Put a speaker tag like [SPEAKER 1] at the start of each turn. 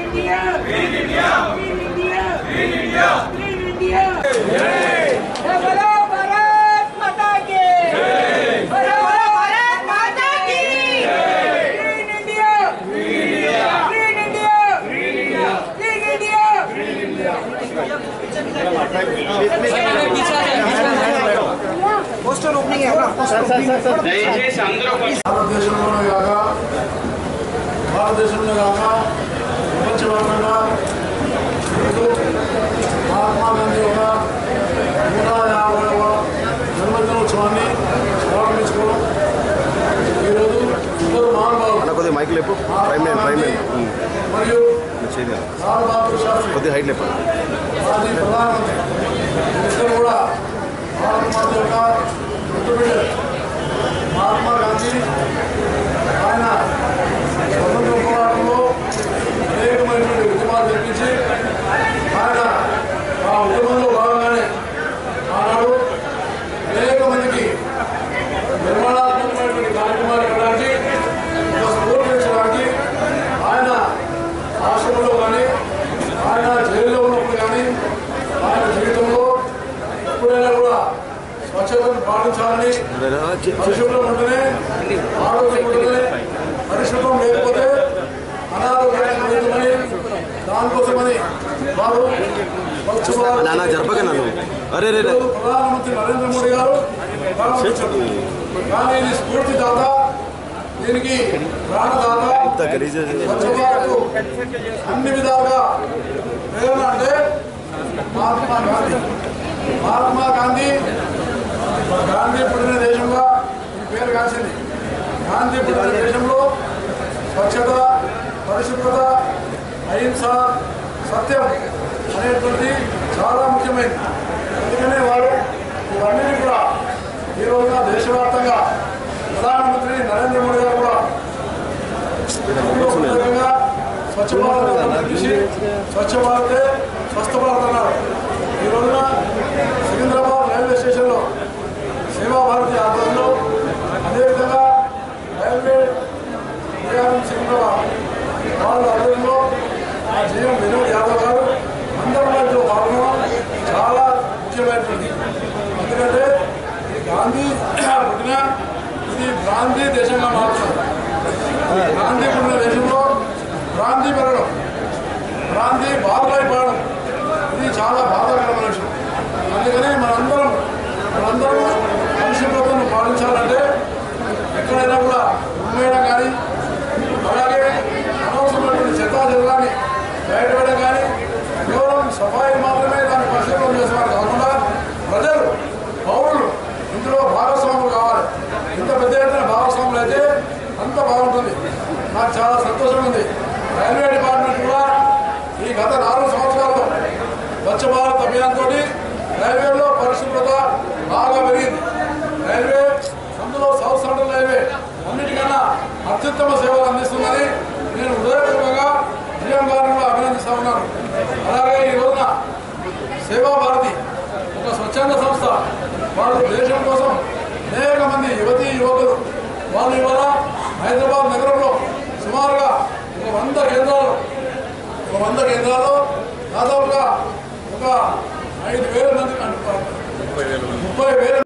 [SPEAKER 1] India! Green India! Green India! Green India! Green India! बोलो भारत माता की बोलो भारत माता की Green India! Green India! Green India! Green India! Green India!
[SPEAKER 2] దయచేసి అందరూ కొంచెం
[SPEAKER 3] భారతదేశంలోనే కాక భారతదేశంలో కాక ప్రపంచవ్యాప్తంగా ఈరోజు మహాత్మా గాంధీ యొక్క నూట యాభైవ జన్మదినోత్సవాన్ని ప్రారంభించుకోవడం ఈరోజు ఇద్దరు మహానుభావులు
[SPEAKER 4] అన్న కొద్దిగా మైక్ లేపు ప్రైమ్ లైన్ ప్రైమ్ లైన్
[SPEAKER 3] మరియు
[SPEAKER 4] చేయాలి
[SPEAKER 3] లాల్ బహదూర్ శాస్త్రి
[SPEAKER 4] కొద్దిగా హైట్ లేపు
[SPEAKER 3] మాజీ ప్రధానమంత్రి ఇద్దరు కూడా భారత మాత యొక్క ముద్దుబిడ్డలు మహాత్మా గాంధీ ఆయన స్వతంత్ర పోరాటంలో అనేకమైనటువంటి ఉద్యమాలు జరిపించి ఆయన ఆ ఉద్యమంలో భాగంగానే ఆనాడు అనేక మందికి నిర్మాణాత్మకమైనటువంటి కార్యక్రమాలు ఇవ్వడానికి ఒక స్ఫూర్తించడానికి ఆయన ఆశ్రమంలో కానీ ఆయన జైల్లో ఉన్నప్పుడు కానీ ఆయన జీవితంలో ఎప్పుడైనా కూడా స్వచ్ఛతను పాటించాలని పరిశుభ్రం ఉంటేనే ఆరోగ్యం ఉంటేనే పరిశుభ్రం లేకపోతే అనారోగ్యానికి వెళ్తుందని దానికోసమని వారు స్వచ్ఛ భారత్
[SPEAKER 4] నాన్న జరపక నన్ను అరే రే రే
[SPEAKER 3] ఈరోజు ప్రధానమంత్రి నరేంద్ర మోడీ గారు ప్రారంభించారు కానీ ఇది స్ఫూర్తిదాత దీనికి ప్రాణదాత
[SPEAKER 4] ఇంత గలీజ్
[SPEAKER 3] స్వచ్ఛ భారత్ అన్ని విధాలుగా ప్రేరణ అంటే మహాత్మా గాంధీ మహాత్మా గాంధీ గాంధీ పుట్టిన దేశంగా ఈ పేరు కాల్చింది గాంధీ పుట్టిన దేశంలో స్వచ్ఛత పరిశుభ్రత అహింస సత్యం అనేటువంటి చాలా ముఖ్యమైనది అందుకనే వారు ఇవన్నీ కూడా ఈ రోజున దేశవ్యాప్తంగా ప్రధానమంత్రి నరేంద్ర మోడీ గారు కూడా విధంగా స్వచ్ఛ భారత్ చూసి స్వచ్ఛ భారతే స్వస్థ భారత్ అన్నారు ఈ రోజున సికింద్రాబాద్ రైల్వే స్టేషన్లో సేవా భారతి ఆధ్వర్యంలో అదేవిధంగా రైల్వే డిఆర్ఎం సికింద్రాబాద్ వాళ్ళ ఆధ్వర్యంలో ఆ జీఎం వినోద్ యాదవ్ గారు అందరూ ఇందులో పాల్గొనడం చాలా ముఖ్యమైనటువంటి ఎందుకంటే ఇది గాంధీ పుట్టిన ఇది గాంధీ దేశంగా మారుతుంది గాంధీ పుట్టిన దేశంలో గాంధీ పెరగడం గాంధీ బాధపడిపోవడం ఇది చాలా బాధాకరమైన విషయం అందుకనే మనందరం మనందరం పరిశుభ్రతను పాటించాలంటే ఎక్కడైనా కూడా ఉమ్మేయడం కానీ అలాగే అనవసరమైనటువంటి చెత్తా చెదాన్ని బయటపడడం కానీ కేవలం సఫాయి మాత్రమే దాన్ని పరిశుభ్రం చేసేవారు కాకుండా ప్రజలు పౌరులు ఇందులో భాగస్వాములు కావాలి ఇంత పెద్ద ఎత్తున భాగస్వాములు అయితే అంత బాగుంటుంది నాకు చాలా సంతోషం ఉంది రైల్వే డిపార్ట్మెంట్ కూడా ఈ గత నాలుగు సంవత్సరాల్లో స్వచ్ఛ భారత్ అభియాన్ తోటి రైల్వేలో పరిశుభ్రత బాగా పెరిగింది రైల్వే అందులో సౌత్ సెంట్రల్ రైల్వే అన్నిటికన్నా అత్యుత్తమ సేవలు అందిస్తుందని నేను హృదయపూర్వకంగా జీఎం గారిని కూడా అభినందిస్తా ఉన్నాను అలాగే ఈ రోజున సేవా భారతి ఒక స్వచ్ఛంద సంస్థ వాళ్ళు దేశం కోసం అనేక మంది యువతీ యువకులు వాళ్ళు ఇవాళ హైదరాబాద్ నగరంలో సుమారుగా ఒక వంద కేంద్రాలు ఒక వంద కేంద్రాల్లో దాదాపుగా ఒక ఐదు వేల మంది ముప్పై వేల